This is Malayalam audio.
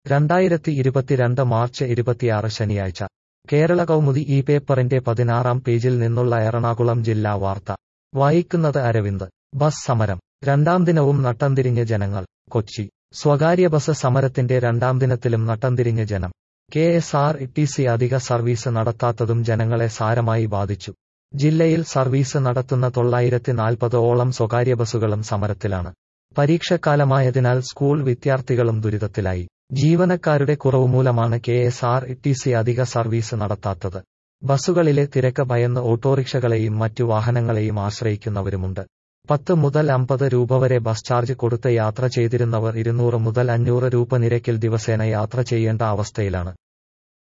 രണ്ടായിരത്തി ഇരുപത്തിരണ്ട് മാർച്ച് ഇരുപത്തിയാറ് ശനിയാഴ്ച കേരള കൗമുദി ഈ പേപ്പറിന്റെ പതിനാറാം പേജിൽ നിന്നുള്ള എറണാകുളം ജില്ലാ വാർത്ത വായിക്കുന്നത് അരവിന്ദ് ബസ് സമരം രണ്ടാം ദിനവും നട്ടംതിരിഞ്ഞ് ജനങ്ങൾ കൊച്ചി സ്വകാര്യ ബസ് സമരത്തിന്റെ രണ്ടാം ദിനത്തിലും നട്ടംതിരിഞ്ഞ് ജനം K S R T C അധിക സർവീസ് നടത്താത്തതും ജനങ്ങളെ സാരമായി ബാധിച്ചു ജില്ലയിൽ സർവീസ് നടത്തുന്ന തൊള്ളായിരത്തി നാൽപ്പത് ഓളം സ്വകാര്യ ബസ്സുകളും സമരത്തിലാണ് പരീക്ഷക്കാലമായതിനാൽ സ്കൂൾ വിദ്യാർത്ഥികളും ദുരിതത്തിലായി ജീവനക്കാരുടെ കുറവ് മൂലമാണ് K S R T C അധിക സർവീസ് നടത്താത്തത് ബസ്സുകളിലെ തിരക്ക് ഭയന്ന് ഓട്ടോറിക്ഷകളെയും മറ്റു വാഹനങ്ങളെയും ആശ്രയിക്കുന്നവരുമുണ്ട് പത്ത് മുതൽ അമ്പത് രൂപ വരെ ബസ് ചാർജ് കൊടുത്ത് യാത്ര ചെയ്തിരുന്നവർ ഇരുന്നൂറ് മുതൽ അഞ്ഞൂറ് രൂപ നിരക്കിൽ ദിവസേന യാത്ര ചെയ്യേണ്ട അവസ്ഥയിലാണ്